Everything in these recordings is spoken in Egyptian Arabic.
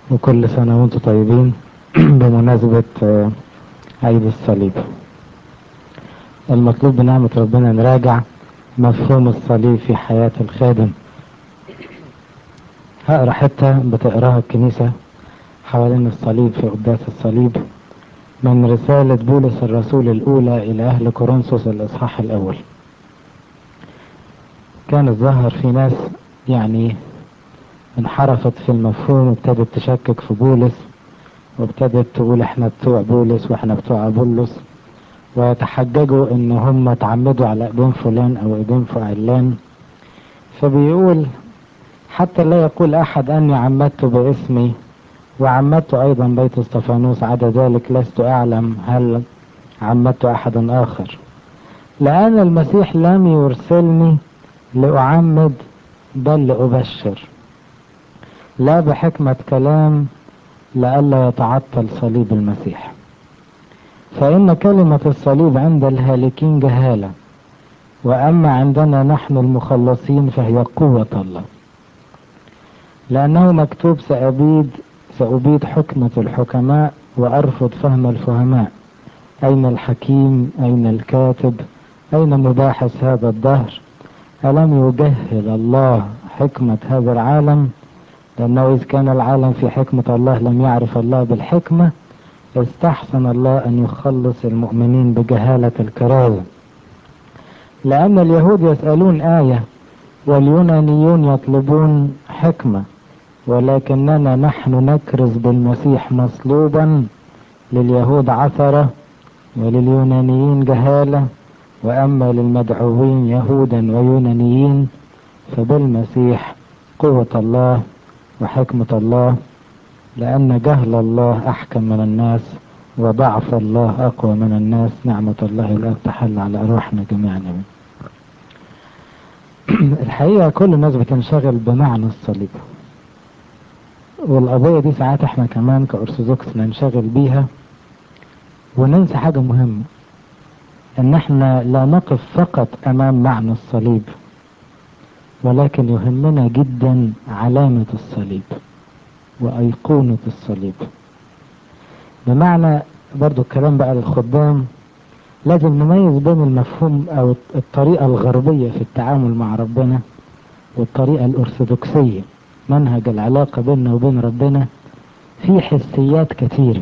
وكل سنة وانتم طيبين بمناسبة عيد الصليب المطلوب بنعمة ربنا نراجع مفهوم الصليب في حياة الخادم هقرا حتة بتقراها الكنيسة حوالين الصليب في قداس الصليب من رسالة بولس الرسول الأولى إلى أهل كورنثوس الإصحاح الأول كان الظاهر في ناس يعني انحرفت في المفهوم وابتدت تشكك في بولس وابتدت تقول احنا بتوع بولس واحنا بتوع بولس ويتحججوا ان هم اتعمدوا على ايدين فلان او ايدين فعلان فبيقول حتى لا يقول احد اني عمدت باسمي وعمدت ايضا بيت استفانوس عدا ذلك لست اعلم هل عمدت احدا اخر لان المسيح لم يرسلني لاعمد بل لابشر لا بحكمة كلام لئلا يتعطل صليب المسيح فإن كلمة الصليب عند الهالكين جهالة وأما عندنا نحن المخلصين فهي قوة الله لأنه مكتوب سأبيد سأبيد حكمة الحكماء وأرفض فهم الفهماء أين الحكيم أين الكاتب أين مباحث هذا الدهر ألم يجهل الله حكمة هذا العالم لأنه إذ كان العالم في حكمة الله لم يعرف الله بالحكمة استحسن الله أن يخلص المؤمنين بجهالة الكرازة لأن اليهود يسألون آية واليونانيون يطلبون حكمة ولكننا نحن نكرز بالمسيح مصلوبا لليهود عثرة ولليونانيين جهالة وأما للمدعوين يهودا ويونانيين فبالمسيح قوة الله وحكمة الله لأن جهل الله أحكم من الناس وضعف الله أقوى من الناس نعمة الله الآن تحل على أرواحنا جميعا الحقيقة كل الناس بتنشغل بمعنى الصليب والقضية دي ساعات احنا كمان كأرثوذكس ننشغل بيها وننسى حاجة مهمة ان احنا لا نقف فقط امام معنى الصليب ولكن يهمنا جدا علامة الصليب وأيقونة الصليب بمعنى برضو الكلام بقى للخدام لازم نميز بين المفهوم أو الطريقة الغربية في التعامل مع ربنا والطريقة الأرثوذكسية منهج العلاقة بيننا وبين ربنا في حسيات كتيرة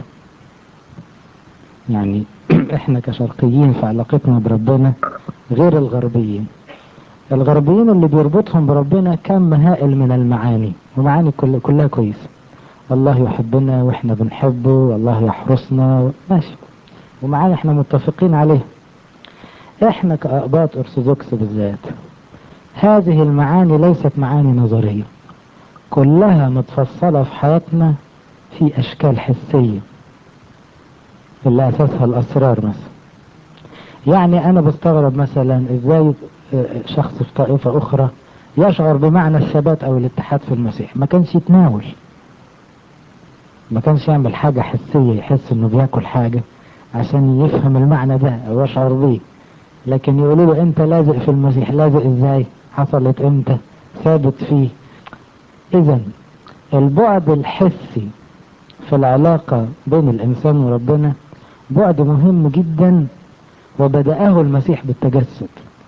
يعني احنا كشرقيين في علاقتنا بربنا غير الغربيين الغربيين اللي بيربطهم بربنا كم هائل من المعاني ومعاني كل كلها كويسة الله يحبنا واحنا بنحبه والله يحرسنا ماشي ومعاني احنا متفقين عليه احنا كأقباط ارثوذكس بالذات هذه المعاني ليست معاني نظرية كلها متفصلة في حياتنا في اشكال حسية اللي اساسها الاسرار مثلا يعني انا بستغرب مثلا ازاي شخص في طائفة أخرى يشعر بمعنى الثبات أو الاتحاد في المسيح ما كانش يتناول ما كانش يعمل حاجة حسية يحس إنه بياكل حاجة عشان يفهم المعنى ده أو يشعر بيه لكن يقولوا له أنت لازق في المسيح لازق إزاي حصلت إمتى ثابت فيه إذا البعد الحسي في العلاقة بين الإنسان وربنا بعد مهم جدا وبدأه المسيح بالتجسد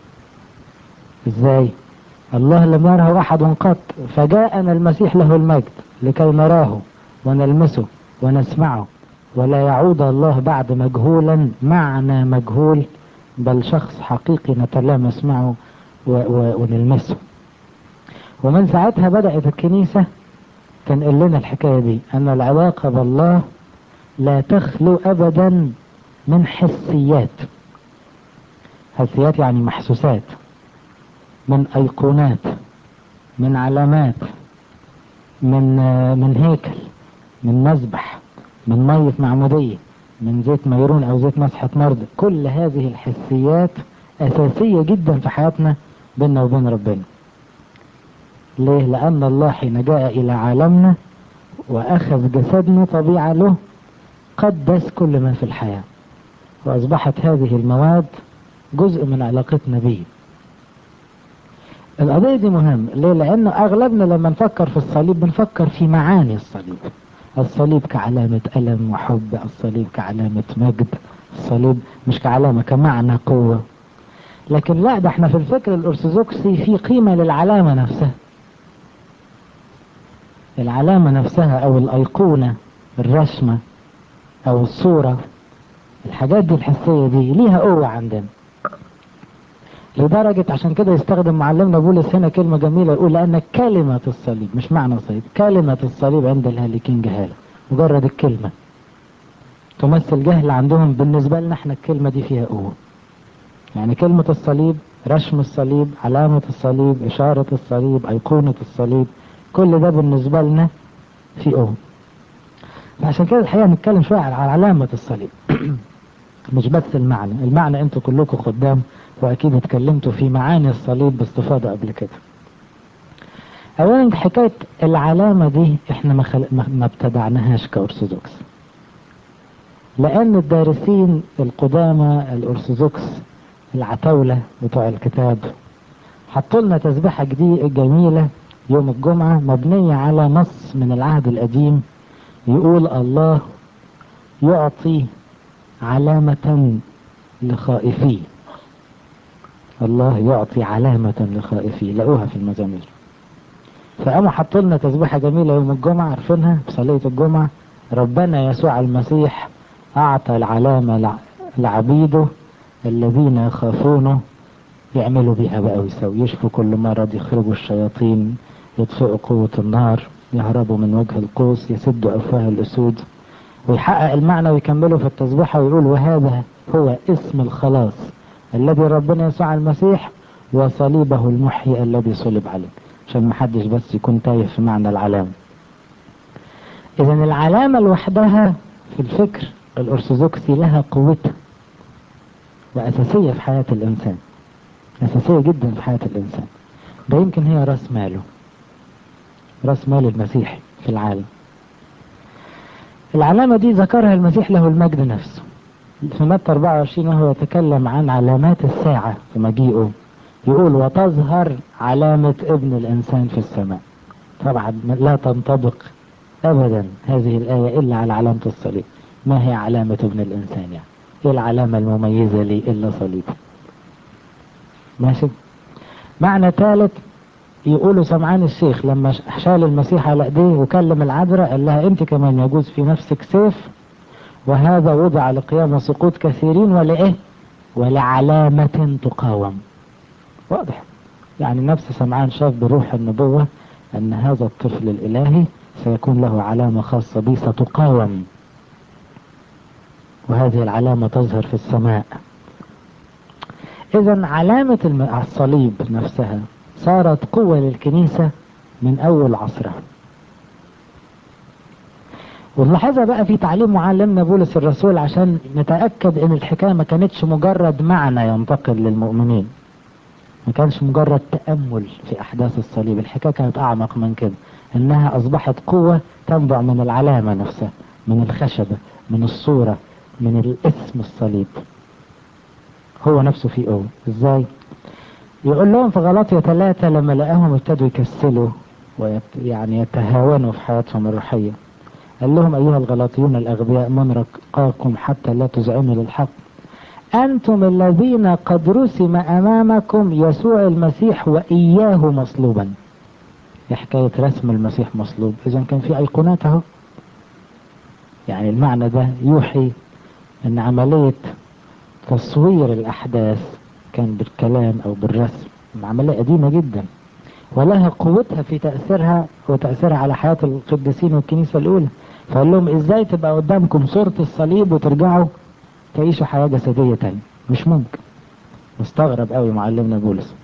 ازاي الله لم يره احد قط فجاءنا المسيح له المجد لكي نراه ونلمسه ونسمعه ولا يعود الله بعد مجهولا معنى مجهول بل شخص حقيقي نتلامس معه ونلمسه ومن ساعتها بدأت الكنيسة تنقل لنا الحكاية دي أن العلاقة بالله لا تخلو أبدا من حسيات حسيات يعني محسوسات من أيقونات من علامات من من هيكل من مذبح من مية معمودية من زيت ميرون أو زيت مسحة مرضى كل هذه الحسيات أساسية جدا في حياتنا بيننا وبين ربنا ليه؟ لأن الله حين جاء إلى عالمنا وأخذ جسدنا طبيعة له قدس كل ما في الحياة وأصبحت هذه المواد جزء من علاقتنا به القضية دي مهمة ليه؟ لأن أغلبنا لما نفكر في الصليب بنفكر في معاني الصليب الصليب كعلامة ألم وحب الصليب كعلامة مجد الصليب مش كعلامة كمعنى قوة لكن لا ده احنا في الفكر الأرثوذكسي في قيمة للعلامة نفسها العلامة نفسها أو الأيقونة الرسمة أو الصورة الحاجات دي الحسية دي ليها قوة عندنا لدرجة عشان كده يستخدم معلمنا بولس هنا كلمة جميلة يقول لأن كلمة الصليب مش معنى الصليب كلمة الصليب عند الهالكين جهالة مجرد الكلمة تمثل جهل عندهم بالنسبة لنا احنا الكلمة دي فيها قوة يعني كلمة الصليب رسم الصليب علامة الصليب إشارة الصليب أيقونة الصليب كل ده بالنسبة لنا في قوة عشان كده الحقيقة نتكلم شوية على علامة الصليب مش بس المعنى المعنى انتوا كلكم خدام واكيد اتكلمتوا في معاني الصليب باستفاضة قبل كده اولا حكاية العلامة دي احنا ما, خل... ما ابتدعناهاش كأرثوذكس لان الدارسين القدامى الأرثوذكس العتاولة بتوع الكتاب حطوا لنا تسبيحة جديدة جميلة يوم الجمعة مبنية على نص من العهد القديم يقول الله يعطي علامة لخائفيه الله يعطي علامة لخائفيه لقوها في المزامير فقاموا حطوا لنا تسبيحة جميلة يوم الجمعة عارفينها في صلية الجمعة ربنا يسوع المسيح أعطى العلامة لعبيده الذين يخافونه يعملوا بيها بقى ويسوي يشفوا كل مرض يخرجوا الشياطين يطفئوا قوة النار يهربوا من وجه القوس يسدوا أفواه الأسود ويحقق المعنى ويكمله في التسبيحة ويقول وهذا هو اسم الخلاص الذي ربنا يسوع المسيح وصليبه المحيي الذي صلب عليه عشان محدش بس يكون تايه في معنى العلامة إذا العلامة لوحدها في الفكر الأرثوذكسي لها قوتها وأساسية في حياة الإنسان أساسية جدا في حياة الإنسان ده يمكن هي رأس ماله رأس مال المسيح في العالم العلامة دي ذكرها المسيح له المجد نفسه في متى 24 وهو يتكلم عن علامات الساعة في مجيئه يقول وتظهر علامة ابن الإنسان في السماء طبعا لا تنطبق أبدا هذه الآية إلا على علامة الصليب ما هي علامة ابن الإنسان يعني إيه العلامة المميزة لي إلا صليب ماشي معنى ثالث يقولوا سمعان الشيخ لما شال المسيح على ايديه وكلم العذراء قال لها انت كمان يجوز في نفسك سيف وهذا وضع لقيام سقوط كثيرين ولإيه ولعلامة تقاوم واضح يعني نفس سمعان شاف بروح النبوة أن هذا الطفل الإلهي سيكون له علامة خاصة به ستقاوم وهذه العلامة تظهر في السماء إذا علامة الصليب نفسها صارت قوة للكنيسة من أول عصرها ونلاحظها بقى في تعليم معلمنا بولس الرسول عشان نتأكد ان الحكاية ما كانتش مجرد معنى ينتقل للمؤمنين ما كانش مجرد تأمل في أحداث الصليب الحكاية كانت أعمق من كده إنها أصبحت قوة تنبع من العلامة نفسها من الخشبة من الصورة من الاسم الصليب هو نفسه فيه قوة إزاي؟ يقول لهم في غلطية ثلاثة لما لقاهم ابتدوا يكسلوا ويعني يتهاونوا في حياتهم الروحية قال لهم أيها الغلاطيون الأغبياء من رقاكم حتى لا تزعموا للحق أنتم الذين قد رسم أمامكم يسوع المسيح وإياه مصلوبا حكاية رسم المسيح مصلوب إذا كان في أيقونات أهو يعني المعنى ده يوحي أن عملية تصوير الأحداث كان بالكلام أو بالرسم عملية قديمة جدا ولها قوتها في تأثيرها وتأثيرها على حياة القديسين والكنيسة الأولى فقال لهم إزاي تبقى قدامكم صورة الصليب وترجعوا تعيشوا حياة جسدية تانية مش ممكن مستغرب قوي معلمنا بولس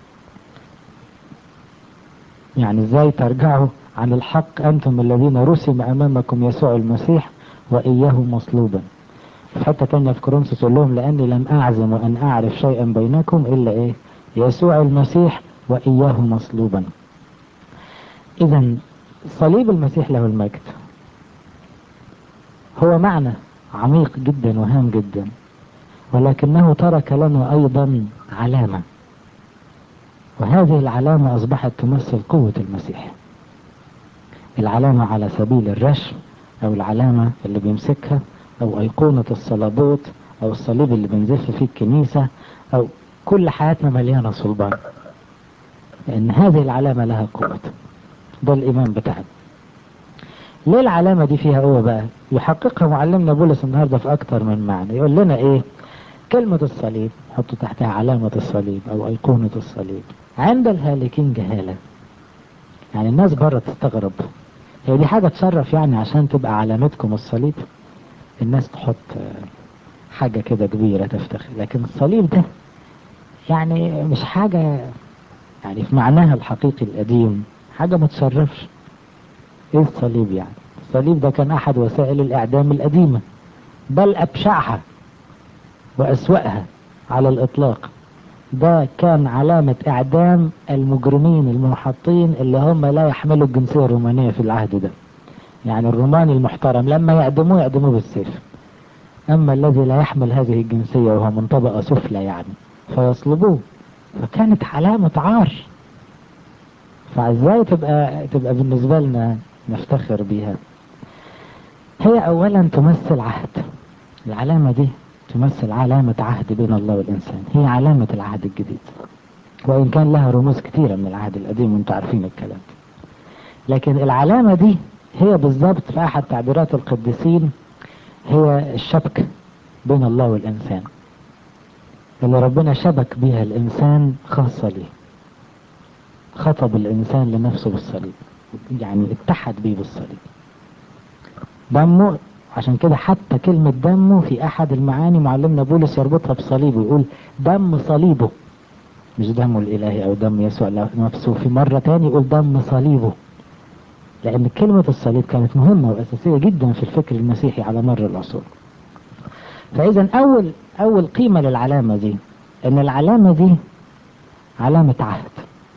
يعني ازاي ترجعوا عن الحق انتم الذين رسم امامكم يسوع المسيح واياه مصلوبا في حتة تانية في كورنثوس يقول لهم لاني لم اعزم ان اعرف شيئا بينكم الا ايه يسوع المسيح واياه مصلوبا اذا صليب المسيح له المجد هو معنى عميق جدا وهام جدا ولكنه ترك لنا ايضا علامة وهذه العلامة اصبحت تمثل قوة المسيح العلامة على سبيل الرشم او العلامة اللي بيمسكها او ايقونة الصلابوت او الصليب اللي بنزف فيه الكنيسة او كل حياتنا مليانة صلبان لان هذه العلامة لها قوة ده الايمان بتاعنا ليه العلامة دي فيها قوة بقى يحققها معلمنا بولس النهاردة في اكتر من معنى يقول لنا ايه كلمة الصليب حطوا تحتها علامة الصليب او ايقونة الصليب عند الهالكين جهالة يعني الناس بره تستغرب هي دي حاجة تشرف يعني عشان تبقى علامتكم الصليب الناس تحط حاجة كده كبيرة تفتخر لكن الصليب ده يعني مش حاجة يعني في معناها الحقيقي القديم حاجة ما تشرفش ايه الصليب يعني الصليب ده كان احد وسائل الاعدام القديمة بل ابشعها واسوأها على الاطلاق ده كان علامة اعدام المجرمين المنحطين اللي هم لا يحملوا الجنسية الرومانية في العهد ده يعني الروماني المحترم لما يعدموه يعدموه بالسيف اما الذي لا يحمل هذه الجنسية وهو من طبقة سفلى يعني فيصلبوه فكانت علامة عار فازاي تبقى تبقى بالنسبة لنا نفتخر بيها هي اولا تمثل عهد العلامة دي تمثل علامة عهد بين الله والإنسان هي علامة العهد الجديد وإن كان لها رموز كثيرة من العهد القديم وانتم عارفين الكلام لكن العلامة دي هي بالضبط في أحد تعبيرات القديسين هي الشبكة بين الله والإنسان اللي ربنا شبك بها الإنسان خاصة ليه خطب الإنسان لنفسه بالصليب يعني اتحد بيه بالصليب دمه عشان كده حتى كلمة دمه في أحد المعاني معلمنا بولس يربطها بصليبه يقول دم صليبه مش دمه الإلهي أو دم يسوع نفسه في مرة تاني يقول دم صليبه لأن كلمة الصليب كانت مهمة وأساسية جدا في الفكر المسيحي على مر العصور فإذا أول أول قيمة للعلامة دي إن العلامة دي علامة عهد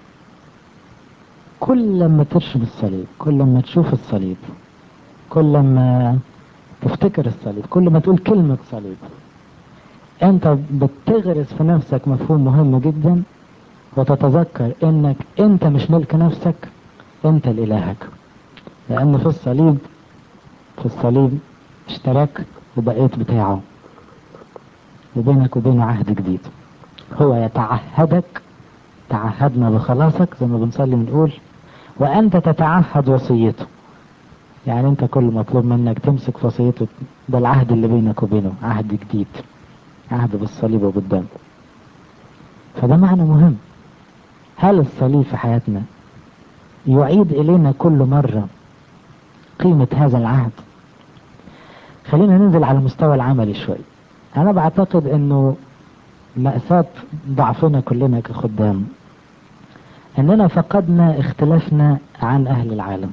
كل لما ترشم الصليب كل لما تشوف الصليب كل لما تفتكر الصليب كل ما تقول كلمة صليب انت بتغرس في نفسك مفهوم مهم جدا وتتذكر انك انت مش ملك نفسك انت لإلهك لان في الصليب في الصليب اشتراك وبقيت بتاعه وبينك وبينه عهد جديد هو يتعهدك تعهدنا بخلاصك زي ما بنصلي بنقول وانت تتعهد وصيته يعني انت كل مطلوب منك تمسك وصيته ده العهد اللي بينك وبينه عهد جديد عهد بالصليب وبالدم فده معنى مهم هل الصليب في حياتنا يعيد الينا كل مرة قيمة هذا العهد خلينا ننزل على المستوى العملي شوي انا بعتقد انه مأساة ضعفنا كلنا كخدام اننا فقدنا اختلافنا عن اهل العالم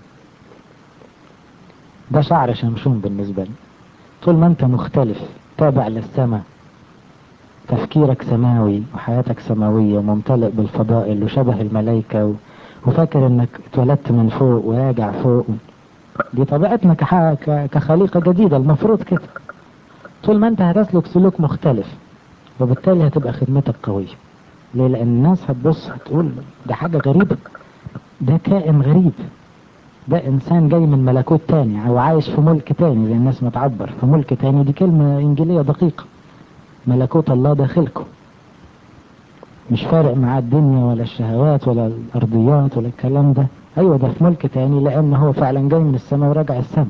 ده شعر شمشون بالنسبة لي طول ما انت مختلف تابع للسماء تفكيرك سماوي وحياتك سماوية وممتلئ بالفضائل وشبه الملائكة و... وفاكر انك اتولدت من فوق وراجع فوق دي طبيعتنا كح... ك... كخليقة جديدة المفروض كده طول ما انت هتسلك سلوك مختلف وبالتالي هتبقى خدمتك قوية ليه لان الناس هتبص هتقول ده حاجة غريبة ده كائن غريب ده انسان جاي من ملكوت تاني او عايش في ملك تاني زي الناس ما تعبر في ملك تاني دي كلمة انجيلية دقيقة ملكوت الله داخلكم مش فارق معاه الدنيا ولا الشهوات ولا الارضيات ولا الكلام ده ايوه ده في ملك تاني لان هو فعلا جاي من السماء وراجع السماء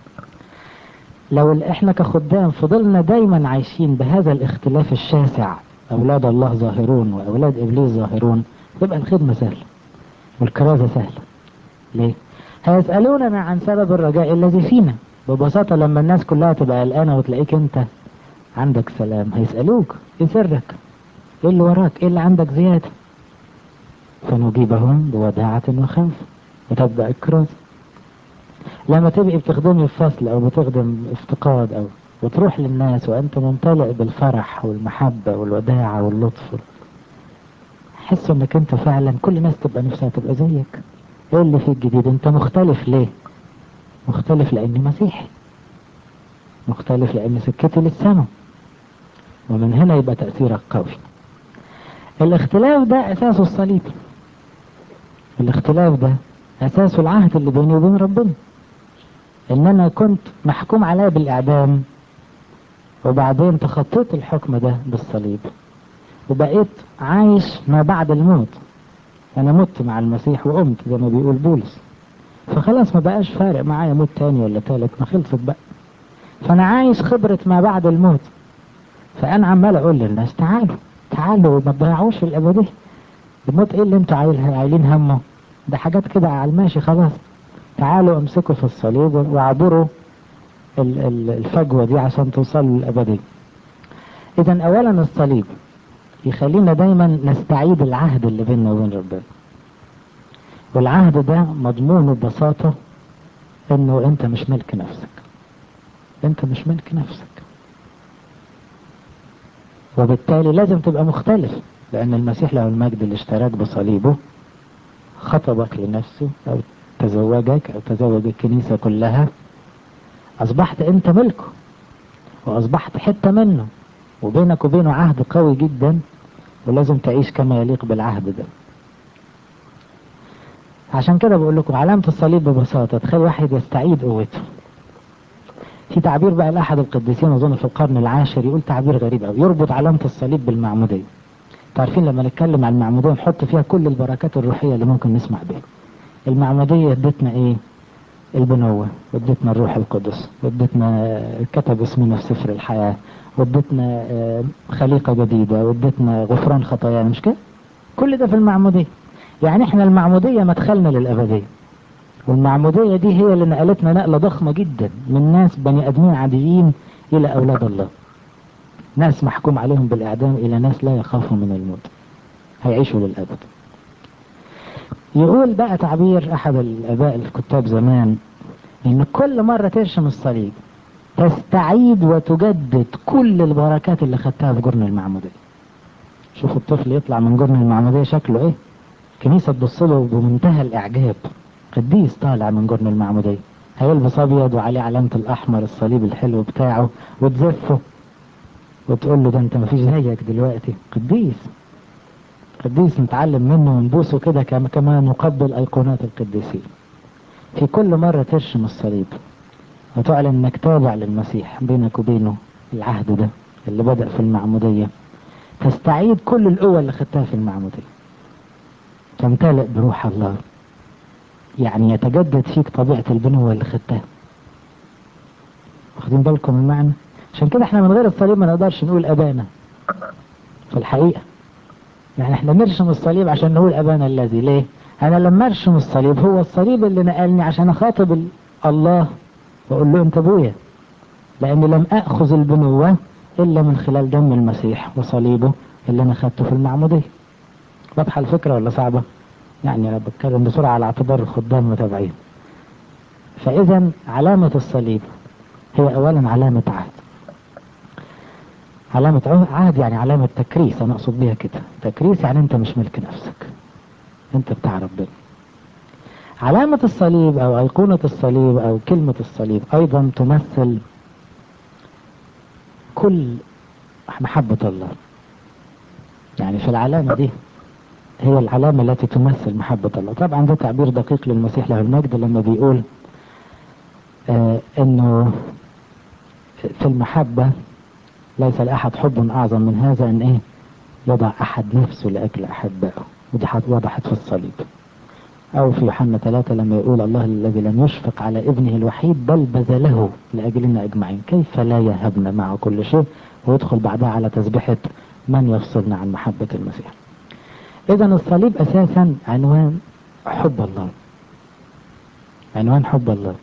لو احنا كخدام فضلنا دايما عايشين بهذا الاختلاف الشاسع اولاد الله ظاهرون واولاد ابليس ظاهرون تبقى الخدمة سهلة والكرازة سهلة ليه هيسألوننا عن سبب الرجاء الذي فينا ببساطة لما الناس كلها تبقى قلقانة وتلاقيك انت عندك سلام هيسألوك ايه سرك ايه اللي وراك ايه اللي عندك زيادة فنجيبهم بوداعة وخوف وتبدأ الكراز لما تبقي بتخدمي في فصل او بتخدم افتقاد او وتروح للناس وانت ممتلئ بالفرح والمحبة والوداعة واللطف حس انك انت فعلا كل الناس تبقى نفسها تبقى زيك ايه اللي فيك جديد انت مختلف ليه مختلف لاني مسيحي مختلف لان سكتي للسماء ومن هنا يبقى تأثيرك قوي الاختلاف ده اساسه الصليب الاختلاف ده اساسه العهد اللي بيني وبين ربنا ان انا كنت محكوم عليا بالاعدام وبعدين تخطيت الحكم ده بالصليب وبقيت عايش ما بعد الموت انا مت مع المسيح وقمت زي ما بيقول بولس فخلاص ما بقاش فارق معايا موت تاني ولا تالت ما خلصت بقى فانا عايش خبرة ما بعد الموت فانا عمال اقول للناس تعالوا تعالوا ما تضيعوش في الابدية الموت ايه اللي انتوا عايلين همه ده حاجات كده على الماشي خلاص تعالوا امسكوا في الصليب وعبروا الفجوة دي عشان توصلوا للأبدية إذا أولا الصليب يخلينا دايما نستعيد العهد اللي بيننا وبين ربنا والعهد ده مضمونه ببساطة انه انت مش ملك نفسك انت مش ملك نفسك وبالتالي لازم تبقى مختلف لان المسيح له المجد اللي اشتراك بصليبه خطبك لنفسه او تزوجك او تزوج الكنيسة كلها اصبحت انت ملكه واصبحت حتة منه وبينك وبينه عهد قوي جدا ولازم تعيش كما يليق بالعهد ده عشان كده بقول لكم علامة الصليب ببساطة تخلي واحد يستعيد قوته في تعبير بقى لأحد القديسين أظن في القرن العاشر يقول تعبير غريب أوي يربط علامة الصليب بالمعمودية تعرفين لما نتكلم عن المعمودية نحط فيها كل البركات الروحية اللي ممكن نسمع بيها المعمودية ادتنا ايه البنوة وادتنا الروح القدس وادتنا كتب اسمنا في سفر الحياة وادتنا خليقة جديدة وادتنا غفران خطايانا مش كده كل ده في المعمودية يعني احنا المعمودية مدخلنا للأبدية والمعمودية دي هي اللي نقلتنا نقلة ضخمة جدا من ناس بني أدمين عاديين إلى أولاد الله ناس محكوم عليهم بالإعدام إلى ناس لا يخافوا من الموت هيعيشوا للأبد يقول بقى تعبير أحد الآباء الكتاب زمان إن كل مرة ترشم الصليب تستعيد وتجدد كل البركات اللي خدتها في جرن المعمودية شوف الطفل يطلع من جرن المعمودية شكله ايه كنيسة تبص له بمنتهى الإعجاب قديس طالع من جرن المعمودية هيلبس أبيض وعليه علامة الأحمر الصليب الحلو بتاعه وتزفه وتقول له ده أنت مفيش زيك دلوقتي قديس قديس نتعلم منه ونبوسه كده كما نقبل أيقونات القديسين في كل مرة ترشم الصليب وتعلن انك تابع للمسيح بينك وبينه العهد ده اللي بدأ في المعمودية تستعيد كل القوة اللي خدتها في المعمودية تمتلئ بروح الله يعني يتجدد فيك طبيعة البنوة اللي خدتها واخدين بالكم المعنى عشان كده احنا من غير الصليب ما نقدرش نقول أبانا في الحقيقة يعني احنا نرشم الصليب عشان نقول أبانا الذي ليه أنا لما أرشم الصليب هو الصليب اللي نقلني عشان أخاطب الله وأقول له أنت أبويا لأني لم أخذ البنوة إلا من خلال دم المسيح وصليبه اللي أنا خدته في المعمودية واضحة الفكرة ولا صعبة؟ يعني أنا بتكلم بسرعة على اعتبار الخدام متابعين فإذا علامة الصليب هي أولا علامة عهد علامة عهد يعني علامة تكريس أنا أقصد بيها كده تكريس يعني أنت مش ملك نفسك أنت بتاع ربنا علامة الصليب أو أيقونة الصليب أو كلمة الصليب أيضا تمثل كل محبة الله يعني في العلامة دي هي العلامة التي تمثل محبة الله طبعا ده تعبير دقيق للمسيح له المجد لما بيقول آه انه في المحبة ليس لأحد حب أعظم من هذا أن إيه يضع أحد نفسه لأجل أحبائه ودي وضحت في الصليب أو في يوحنا ثلاثة لما يقول الله الذي لم يشفق على ابنه الوحيد بل بذله لأجلنا أجمعين كيف لا يهبنا معه كل شيء ويدخل بعدها على تسبيحة من يفصلنا عن محبة المسيح إذا الصليب أساسا عنوان حب الله عنوان حب الله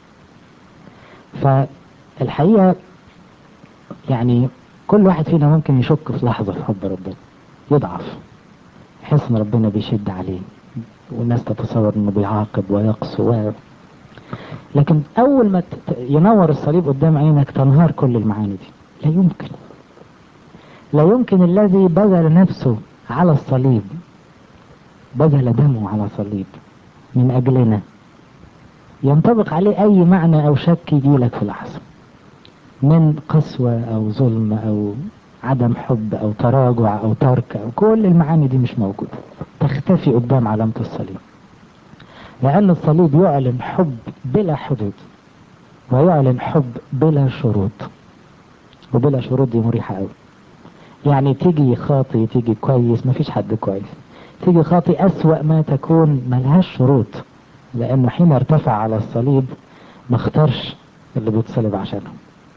فالحقيقة يعني كل واحد فينا ممكن يشك في لحظة في حب ربنا يضعف يحس ان ربنا بيشد عليه والناس تتصور انه بيعاقب ويقسو و... لكن اول ما ينور الصليب قدام عينك تنهار كل المعاني دي لا يمكن لا يمكن الذي بذل نفسه على الصليب بذل دمه على صليب من اجلنا ينطبق عليه اي معنى او شك يجيلك في لحظه من قسوة او ظلم او عدم حب او تراجع او ترك او كل المعاني دي مش موجودة تختفي قدام علامة الصليب لان الصليب يعلن حب بلا حدود ويعلن حب بلا شروط وبلا شروط دي مريحة قوي يعني تيجي خاطي تيجي كويس مفيش حد كويس تيجي خاطي أسوأ ما تكون ملهاش شروط لأنه حين ارتفع على الصليب ما اختارش اللي بيتصلب عشانه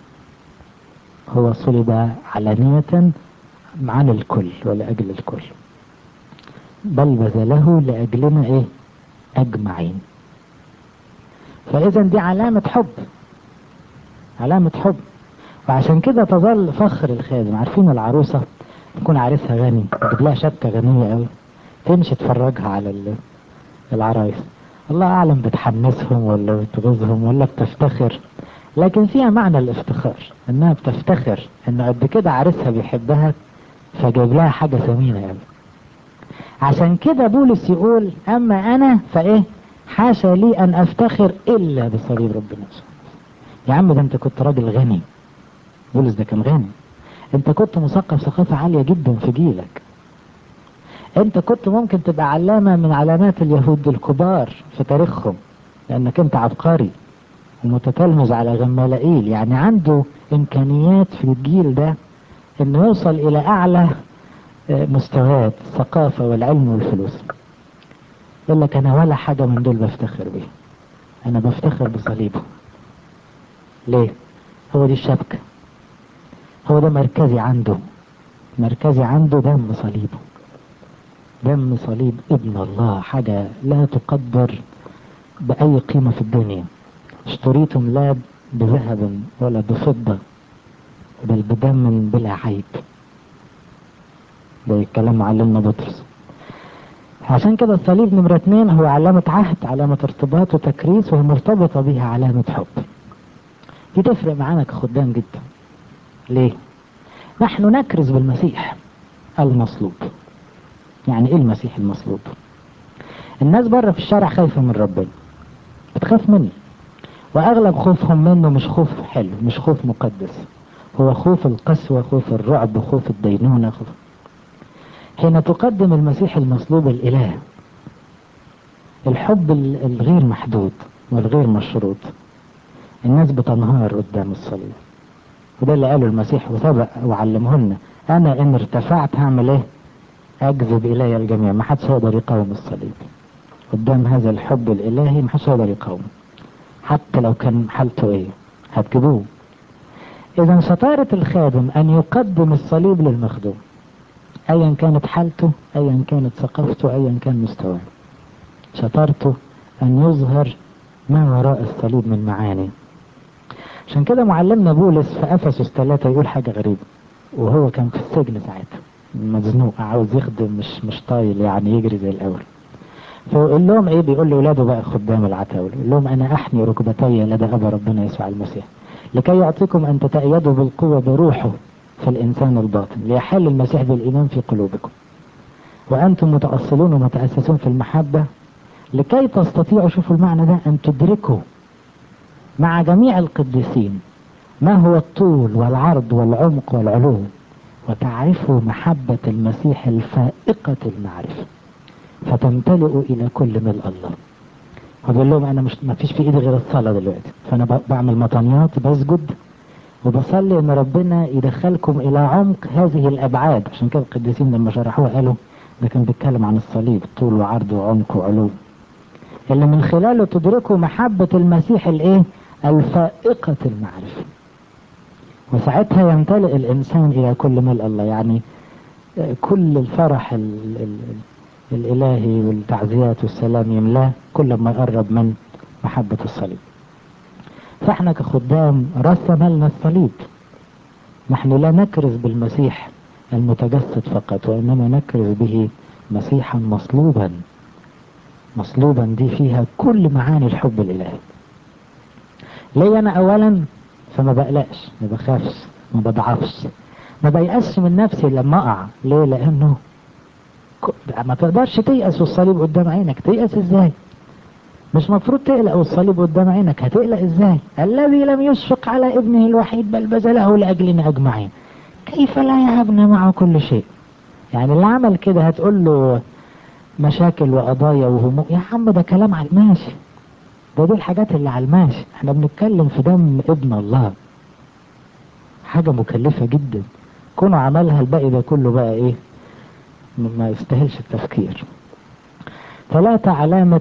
هو صلب علانية عن الكل ولأجل الكل بل بذله لأجلنا إيه أجمعين فإذا دي علامة حب علامة حب وعشان كده تظل فخر الخادم عارفين العروسة يكون عريسها غني تجيب لها شبكة غنية قوي تمشي تفرجها على العرايس الله أعلم بتحمسهم ولا بتغيظهم ولا بتفتخر لكن فيها معنى الافتخار انها بتفتخر ان قد كده عريسها بيحبها فجايب لها حاجة ثمينة يعني عشان كده بولس يقول اما انا فايه حاشا لي ان افتخر الا بصليب ربنا يا عم ده انت كنت راجل غني بولس ده كان غني انت كنت مثقف ثقافة عالية جدا في جيلك انت كنت ممكن تبقى علامة من علامات اليهود الكبار في تاريخهم لانك انت عبقري ومتتلمذ على غمالائيل يعني عنده امكانيات في الجيل ده انه يوصل الى اعلى مستويات الثقافة والعلم والفلوس يقول لك انا ولا حاجة من دول بفتخر بيها انا بفتخر بصليبه ليه هو دي الشبكة هو ده مركزي عنده مركزي عنده دم صليبه دم صليب ابن الله حاجة لا تقدر بأي قيمة في الدنيا اشتريتم لا بذهب ولا بفضة بل بدم بلا عيب ده كلام معلمنا بطرس عشان كده الصليب نمرة اتنين هو علامة عهد علامة ارتباط وتكريس وهي مرتبطة بها علامة حب دي تفرق معانا كخدام جدا ليه نحن نكرز بالمسيح المصلوب يعني ايه المسيح المصلوب الناس بره في الشارع خايفة من ربنا بتخاف منه واغلب خوفهم منه مش خوف حلو مش خوف مقدس هو خوف القسوة خوف الرعب خوف الدينونة خوف حين تقدم المسيح المصلوب الاله الحب الغير محدود والغير مشروط الناس بتنهار قدام الصليب وده اللي قاله المسيح وسبق وعلمهن انا ان ارتفعت هعمل ايه اجذب الي الجميع ما حدش يقدر يقاوم الصليب قدام هذا الحب الالهي ما حدش يقدر يقاومه حتى لو كان حالته ايه هتجيبوه اذا شطارة الخادم ان يقدم الصليب للمخدوم ايا كانت حالته ايا كانت ثقافته ايا كان مستواه شطارته ان يظهر ما وراء الصليب من معاني عشان كده معلمنا بولس في افسس ثلاثة يقول حاجة غريبة وهو كان في السجن ساعتها مزنوق عاوز يخدم مش مش طايل يعني يجري زي الاول فيقول لهم ايه بيقول لاولاده بقى خدام العتاول يقول لهم انا احني ركبتي لدى ابا ربنا يسوع المسيح لكي يعطيكم ان تتأيدوا بالقوة بروحه في الانسان الباطن ليحل المسيح بالايمان في قلوبكم وانتم متأصلون ومتأسسون في المحبة لكي تستطيعوا شوفوا المعنى ده ان تدركوا مع جميع القديسين ما هو الطول والعرض والعمق والعلو وتعرفوا محبة المسيح الفائقة المعرفة فتمتلئوا إلى كل ملء الله وبقول لهم أنا مش ما فيش في إيدي غير الصلاة دلوقتي فأنا بعمل مطانيات بسجد وبصلي إن ربنا يدخلكم إلى عمق هذه الأبعاد عشان كده القديسين لما شرحوها قالوا ده كان بيتكلم عن الصليب طول وعرض وعمق وعلو اللي من خلاله تدركوا محبة المسيح الإيه الفائقة المعرفة وساعتها يمتلئ الإنسان إلى كل ملء الله يعني كل الفرح ال ال الإلهي والتعزيات والسلام يملاه كل ما يقرب من محبة الصليب فاحنا كخدام رسم لنا الصليب نحن لا نكرز بالمسيح المتجسد فقط وإنما نكرز به مسيحا مصلوبا مصلوبا دي فيها كل معاني الحب الإلهي ليه أنا أولا فما بقلقش ما بخافش ما بضعفش ما بيأسش من نفسي لما أقع ليه لأنه ما تقدرش تيأس والصليب قدام عينك تيأس ازاي مش مفروض تقلق والصليب قدام عينك هتقلق ازاي الذي لم يشفق على ابنه الوحيد بل بذله لأجلنا أجمعين كيف لا يهبنا معه كل شيء يعني اللي عمل كده هتقول له مشاكل وقضايا وهموم يا عم ده كلام على ماشي ده دي الحاجات اللي على الماشي احنا بنتكلم في دم ابن الله حاجة مكلفة جدا كونه عملها الباقي ده كله بقى ايه ما يستاهلش التفكير ثلاثة علامة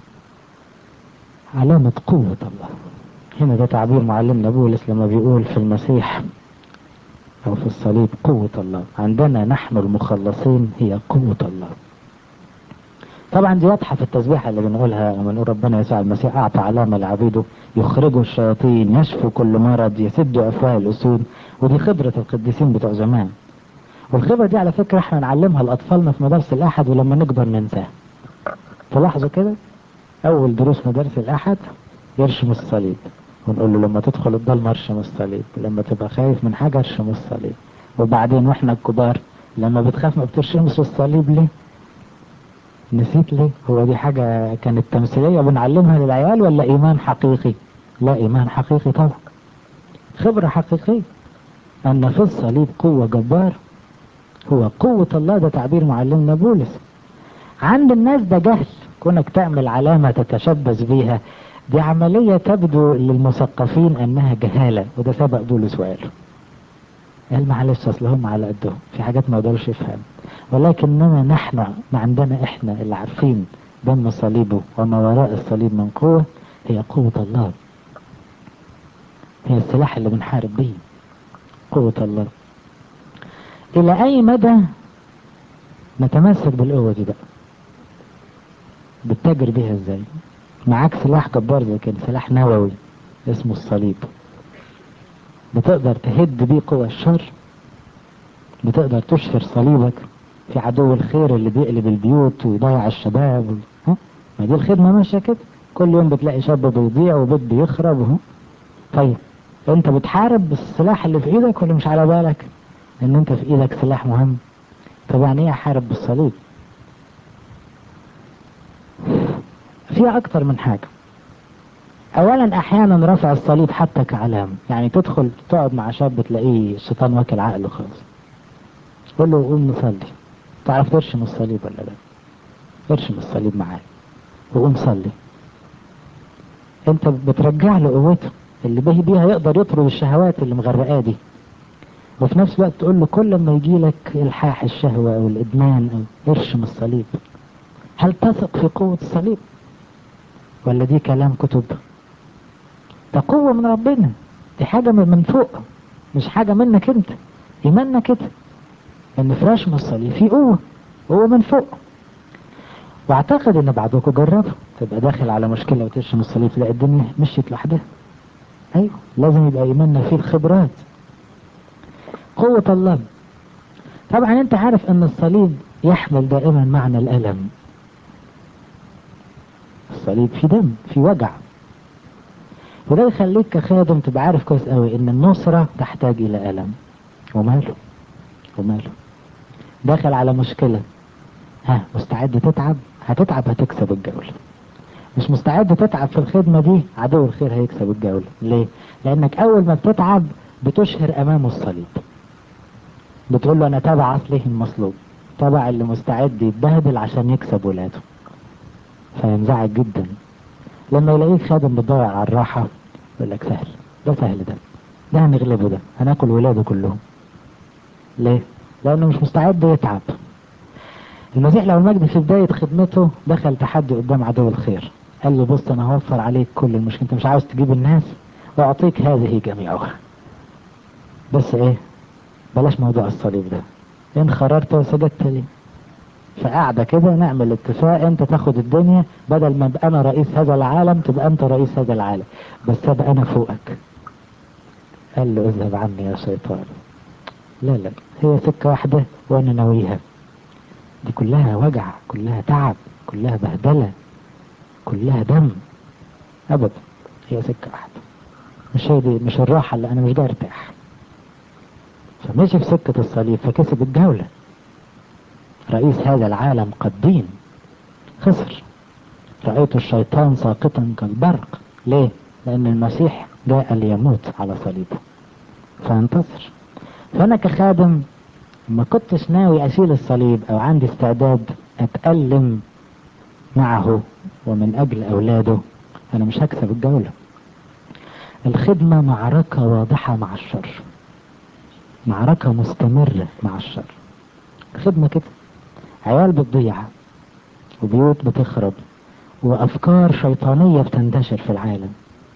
علامة قوة الله هنا ده تعبير معلمنا بولس لما بيقول في المسيح أو في الصليب قوة الله عندنا نحن المخلصين هي قوة الله طبعا دي واضحة في التسبيحة اللي بنقولها لما نقول ربنا يسوع المسيح أعطى علامة لعبيده يخرجوا الشياطين يشفوا كل مرض يسدوا أفواه الأسود ودي خبرة القديسين بتوع زمان والخبرة دي على فكرة احنا نعلمها لأطفالنا في مدارس الأحد ولما نكبر ننساها تلاحظوا كده أول دروس مدارس الأحد يرشم الصليب ونقول له لما تدخل الضلمة ارشم الصليب لما تبقى خايف من حاجة ارشم الصليب وبعدين واحنا الكبار لما بتخاف ما بترشمش الصليب ليه نسيت ليه هو دي حاجة كانت تمثيلية بنعلمها للعيال ولا ايمان حقيقي لا ايمان حقيقي طبعا خبرة حقيقية ان في الصليب قوة جبار هو قوة الله ده تعبير معلمنا بولس عند الناس ده جهل كونك تعمل علامة تتشبث بيها دي عملية تبدو للمثقفين انها جهالة وده سبق بولس وقاله قال معلش اصل هم على قدهم في حاجات ما يقدرش يفهم ولكننا نحن ما عندنا احنا اللي عارفين دم صليبه وما وراء الصليب من قوة هي قوة الله هي السلاح اللي بنحارب بيه قوة الله الى اي مدى نتمسك بالقوة دي بقى بتتاجر بيها ازاي معاك سلاح جبار زي كده سلاح نووي اسمه الصليب بتقدر تهد بيه قوى الشر بتقدر تشهر صليبك في عدو الخير اللي بيقلب البيوت ويضيع الشباب ها ما دي الخدمة ماشية كده كل يوم بتلاقي شاب بيضيع وبيت بيخرب وهو. طيب انت بتحارب بالسلاح اللي في ايدك ولا مش على بالك ان انت في ايدك سلاح مهم طب يعني ايه احارب بالصليب فيها اكتر من حاجة اولا احيانا رفع الصليب حتى كعلامة يعني تدخل تقعد مع شاب تلاقيه الشيطان واكل عقله خالص تقول له قوم نصلي تعرف ترشم الصليب ولا لا ارشم الصليب معاه وقوم صلي انت بترجع له قوته اللي به بيها يقدر يطرد الشهوات اللي مغرقاه دي وفي نفس الوقت تقول له كل ما يجي لك الحاح الشهوة او الادمان او ارشم الصليب هل تثق في قوة الصليب ولا دي كلام كتب ده قوة من ربنا دي حاجة من فوق مش حاجة منك انت ايماننا كده ان في رشم الصليب في قوة قوة من فوق واعتقد ان بعضكم جربوا تبقى داخل على مشكلة وترشم الصليب تلاقي الدنيا مشيت لوحدها ايوه لازم يبقى ايماننا فيه الخبرات قوة الله طبعا انت عارف ان الصليب يحمل دائما معنى الالم الصليب في دم في وجع وده يخليك كخادم تبقى عارف كويس قوي ان النصرة تحتاج الى الم وماله وماله داخل على مشكلة ها مستعد تتعب هتتعب هتكسب الجولة مش مستعد تتعب في الخدمة دي عدو الخير هيكسب الجولة ليه لانك اول ما بتتعب بتشهر امامه الصليب بتقول له انا تابع اصله المصلوب تابع اللي مستعد يتبهدل عشان يكسب ولاده فينزعج جدا لما يلاقيك خادم بتدور على الراحة يقول لك سهل ده سهل ده ده هنغلبه ده هناكل ولاده كلهم ليه؟ لأنه مش مستعد يتعب المسيح لو المجد في بداية خدمته دخل تحدي قدام عدو الخير قال له بص أنا هوفر عليك كل المشكلة أنت مش عاوز تجيب الناس وأعطيك هذه جميعها بس إيه بلاش موضوع الصليب ده إن خررت وسجدت لي فقاعدة كده نعمل اتفاق انت تاخد الدنيا بدل ما ابقى انا رئيس هذا العالم تبقى انت رئيس هذا العالم بس ابقى انا فوقك قال له اذهب عني يا شيطان لا لا هي سكة واحدة وانا ناويها دي كلها وجع كلها تعب كلها بهدلة كلها دم ابدا هي سكة واحدة مش هي دي مش الراحة اللي انا مش ده ارتاح فمشي في سكة الصليب فكسب الجولة رئيس هذا العالم قد دين خسر رأيت الشيطان ساقطا كالبرق ليه؟ لأن المسيح جاء ليموت على صليبه فانتصر فأنا كخادم ما كنتش ناوي أشيل الصليب أو عندي استعداد أتألم معه ومن أجل أولاده انا مش هكسب الجولة الخدمة معركة واضحة مع الشر معركة مستمرة مع الشر خدمة كده عيال بتضيع وبيوت بتخرب وافكار شيطانية بتنتشر في العالم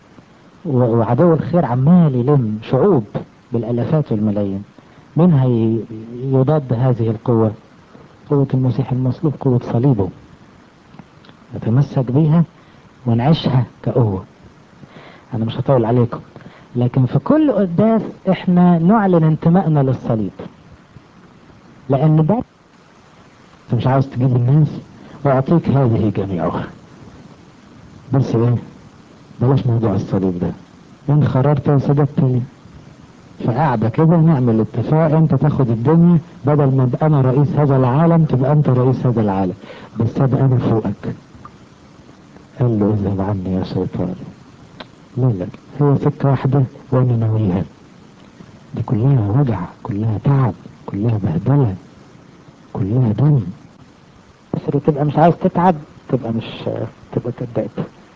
وعدو الخير عمال يلم شعوب بالالافات والملايين مين هي يضاد هذه القوة قوة المسيح المصلوب قوة صليبه نتمسك بيها ونعيشها كقوة انا مش هطول عليكم لكن في كل قداس احنا نعلن انتمائنا للصليب لان ده انت مش عاوز تجيب الناس واعطيك هذه جميعها بس ايه بلاش موضوع الصليب ده ان خررت وسجدت لي فقاعدة كده نعمل اتفاق انت تاخد الدنيا بدل ما ابقى انا رئيس هذا العالم تبقى انت رئيس هذا العالم بس ابقى انا فوقك قال له اذهب عني يا شيطان لا لا هو سكة واحدة وانا ناويها دي كلها وجع كلها تعب كلها بهدلة كلها دم بس تبقى مش عاوز تتعب تبقى مش تبقى كذاب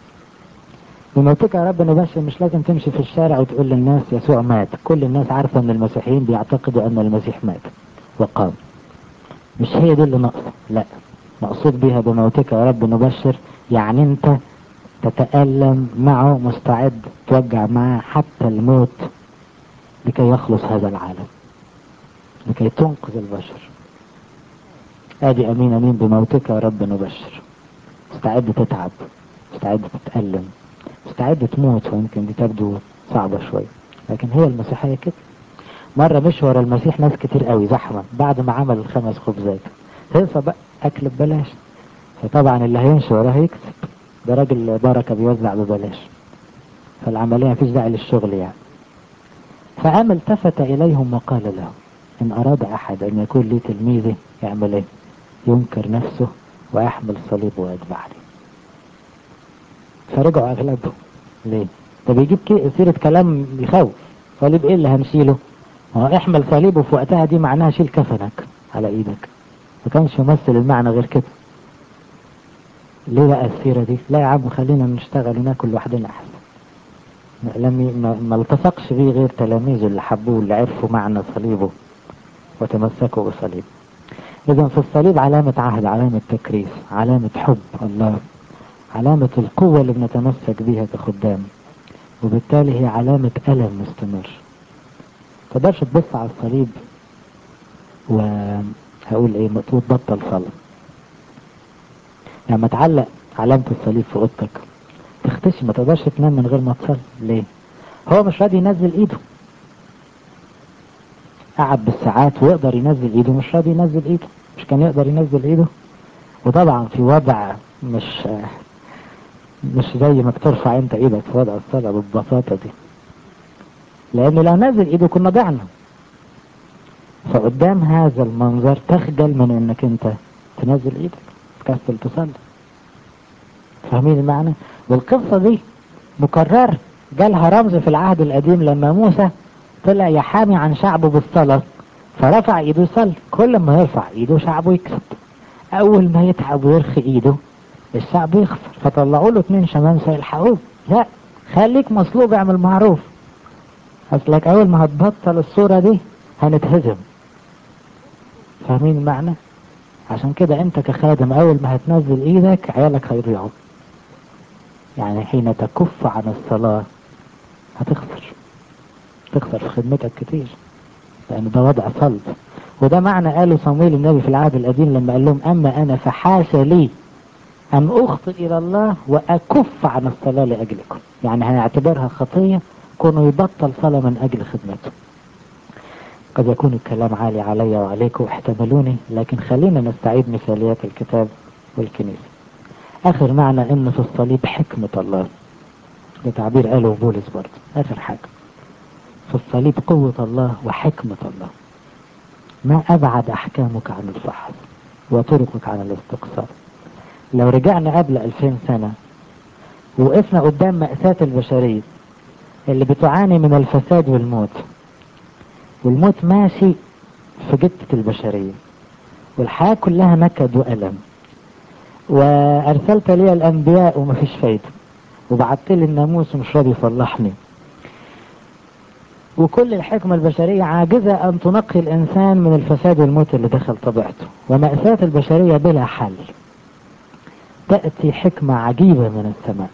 بموتك يا رب نبشر مش لازم تمشي في الشارع وتقول للناس يسوع مات كل الناس عارفة ان المسيحيين بيعتقدوا ان المسيح مات وقام مش هي دي اللي ناقصة لا مقصود بيها بموتك يا رب نبشر يعني انت تتألم معه مستعد توجع معه حتى الموت لكي يخلص هذا العالم لكي تنقذ البشر ادي امين امين بموتك يا رب نبشر مستعد تتعب مستعد تتألم مستعد تموت ويمكن دي تبدو صعبة شوية لكن هي المسيحية كده مرة مش ورا المسيح ناس كتير قوي زحمة بعد ما عمل الخمس خبزات هيصة بقى أكل ببلاش فطبعا اللي هيمشي وراه هيكسب ده راجل بركة بيوزع ببلاش فالعملية مفيش داعي للشغل يعني فقام التفت إليهم وقال لهم إن أراد أحد أن يكون لي تلميذي يعمل إيه؟ ينكر نفسه ويحمل صليبه ويتبعني فرجعوا أغلبهم ليه؟ ده بيجيب سيرة كلام يخوف صليب إيه اللي هنشيله؟ هو احمل صليبه في وقتها دي معناها شيل كفنك على إيدك ما كانش يمثل المعنى غير كده ليه بقى السيرة دي؟ لا يا عم خلينا نشتغل وناكل لوحدنا أحسن لم ما, ما التصقش بيه غير تلاميذه اللي حبوه اللي عرفوا معنى صليبه وتمسكوا بصليبه إذا في الصليب علامة عهد علامة تكريس علامة حب الله علامة القوة اللي بنتمسك بيها كخدام وبالتالي هي علامة ألم مستمر تقدرش تبص على الصليب وهقول ايه وتبطل صلاة لما تعلق علامة الصليب في اوضتك تختشي ما تقدرش تنام من غير ما تصلي ليه هو مش راضي ينزل ايده قعد بالساعات ويقدر ينزل ايده مش راضي ينزل ايده مش كان يقدر ينزل ايده وطبعا في وضع مش مش زي ما بترفع انت ايدك في وضع الصلاة بالبساطة دي لان لو نزل ايده كنا ضعنا فقدام هذا المنظر تخجل من انك انت تنزل ايدك تكسل تصلي فاهمين المعنى والقصة دي مكررة جالها رمز في العهد القديم لما موسى طلع يحامي عن شعبه بالصلاة فرفع ايده يصلي كل ما يرفع ايده شعبه يكسب اول ما يتعب ويرخي ايده الشعب يخسر فطلعوا له اتنين شمامسة يلحقوه لا خليك مصلوب اعمل معروف اصلك اول ما هتبطل الصورة دي هنتهزم فاهمين المعنى عشان كده انت كخادم اول ما هتنزل ايدك عيالك هيضيعوا يعني حين تكف عن الصلاة هتخسر تخسر في خدمتك كتير لان ده وضع صلب وده معنى قاله صمويل النبي في العهد القديم لما قال لهم اما انا فحاش لي ان اخطئ الى الله واكف عن الصلاة لاجلكم يعني هنعتبرها خطية كونوا يبطل صلاة من اجل خدمته قد يكون الكلام عالي علي وعليكم احتملوني لكن خلينا نستعيد مثاليات الكتاب والكنيسة اخر معنى ان في الصليب حكمة الله ده تعبير قاله بولس برضه اخر حاجة في الصليب قوة الله وحكمة الله ما ابعد احكامك عن الفحص وطرقك عن الاستقصاء لو رجعنا قبل 2000 سنة وقفنا قدام مأساة البشرية اللي بتعاني من الفساد والموت والموت ماشي في جدة البشرية والحياة كلها نكد وألم وأرسلت لي الأنبياء ومفيش فايدة وبعت لي الناموس ومش راضي يصلحني وكل الحكمة البشرية عاجزة أن تنقي الإنسان من الفساد والموت اللي دخل طبيعته ومأساة البشرية بلا حل تأتي حكمة عجيبة من السماء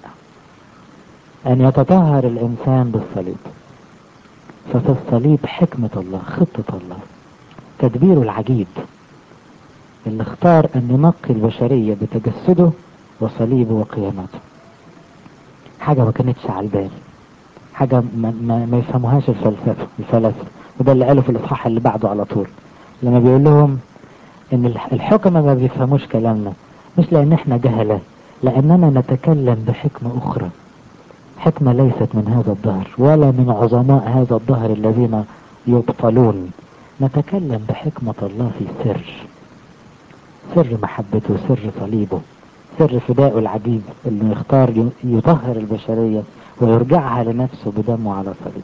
أن يتطهر الإنسان بالصليب ففي الصليب حكمة الله خطة الله تدبيره العجيب اللي اختار أن ينقي البشرية بتجسده وصليبه وقيامته حاجة ما كانتش على البال حاجة ما, ما, ما يفهموهاش الفلسفة الفلاسفة وده اللي قاله في الإصحاح اللي بعده على طول لما بيقول لهم إن الحكمة ما بيفهموش كلامنا مش لأن إحنا جهلة لأننا نتكلم بحكمة أخرى حكمة ليست من هذا الظهر ولا من عظماء هذا الظهر الذين يبطلون نتكلم بحكمة الله في سر سر محبته سر صليبه سر فدائه العجيب اللي يختار يطهر البشرية ويرجعها لنفسه بدمه على صليب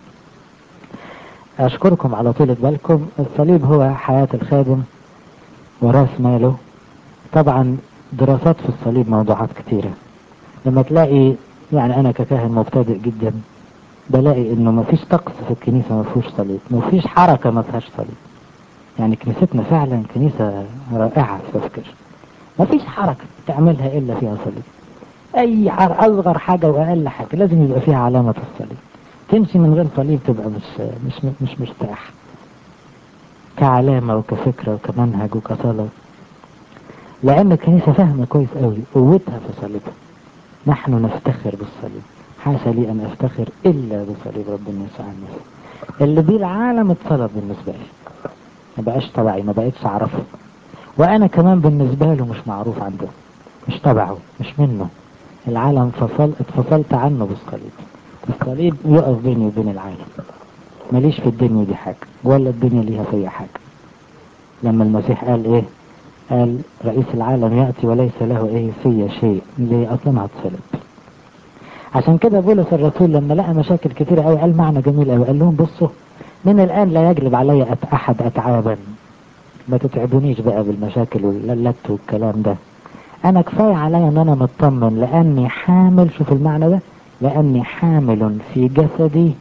أشكركم على طولة بالكم الصليب هو حياة الخادم وراس ماله طبعا دراسات في الصليب موضوعات كتيرة لما تلاقي يعني أنا ككاهن مبتدئ جدا بلاقي إنه مفيش طقس في الكنيسة ما فيهوش صليب مفيش حركة ما فيهاش صليب يعني كنيستنا فعلا كنيسة رائعة في تفكير مفيش حركة تعملها إلا فيها صليب أي أصغر حاجة وأقل حاجة لازم يبقى فيها علامة الصليب تمشي من غير صليب تبقى مش مش مش مرتاح كعلامة وكفكرة وكمنهج وكصلاة لأن الكنيسة فاهمة كويس قوي قوتها في صليبها نحن نفتخر بالصليب حاشا لي أن أفتخر إلا بصليب ربنا يسوع المسيح اللي بيه العالم اتصلب بالنسبة لي ما بقاش تبعي ما بقتش أعرفه وأنا كمان بالنسبة له مش معروف عنده مش تبعه مش منه العالم فصل اتفصلت عنه بالصليب الصليب يقف بيني وبين العالم ماليش في الدنيا دي حاجة ولا الدنيا ليها فيا حاجة لما المسيح قال ايه قال رئيس العالم يأتي وليس له ايه فيا شيء ليه اصلا هتصلب عشان كده بولس الرسول لما لقى مشاكل كتيرة قوي قال معنى جميل قوي قال لهم بصوا من الان لا يجلب علي احد اتعابا ما تتعبونيش بقى بالمشاكل واللت والكلام ده انا كفاية عليا ان انا مطمن لاني حامل شوف المعنى ده لاني حامل في جسدي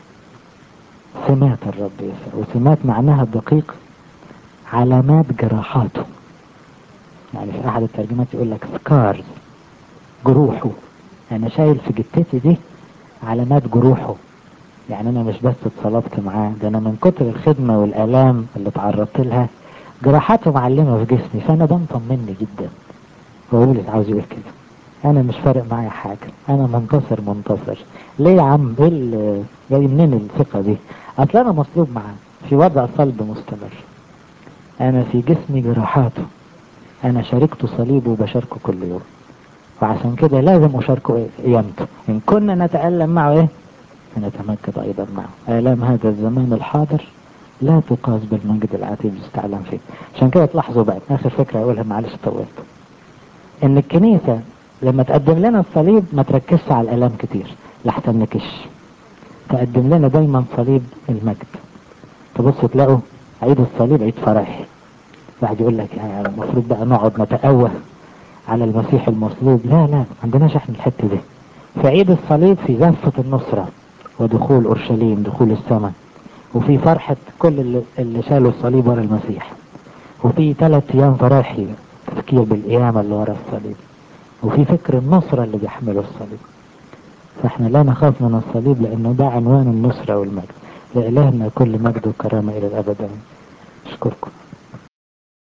سمات الرب يسوع وسمات معناها الدقيق علامات جراحاته يعني في احد الترجمات يقول لك سكارز جروحه انا شايل في جتتي دي علامات جروحه يعني انا مش بس اتصلبت معاه ده انا من كتر الخدمة والالام اللي تعرضت لها جراحاته معلمة في جسمي فانا ده مطمني جدا هو بولس عاوز يقول كده انا مش فارق معايا حاجة انا منتصر منتصر ليه يا عم ايه اللي جاي منين الثقة دي اصل انا مصلوب معاه في وضع صلب مستمر انا في جسمي جراحاته انا شاركت صليبه وبشاركه كل يوم وعشان كده لازم اشاركه قيامته ان كنا نتألم معه ايه نتمجد ايضا معه الام هذا الزمان الحاضر لا تقاس بالمجد العتيد يستعلم فيه عشان كده تلاحظوا بقى اخر فكرة اقولها معلش طولت ان الكنيسة لما تقدم لنا الصليب ما تركزش على الالام كتير لحسن نكش تقدم لنا دايما صليب المجد تبصوا تلاقوا عيد الصليب عيد فرح واحد يقول لك يعني المفروض بقى نقعد نتأوه على المسيح المصلوب لا لا ما عندناش احنا الحتة دي في عيد الصليب في زفة النصرة ودخول اورشليم دخول السماء وفي فرحة كل اللي, اللي شالوا الصليب ورا المسيح وفي ثلاث ايام فراحي تفكير بالقيامة اللي ورا الصليب وفي فكر النصرة اللي بيحمله الصليب فاحنا لا نخاف من الصليب لانه ده عنوان النصرة والمجد لإلهنا كل مجد وكرامة الى الابد اشكركم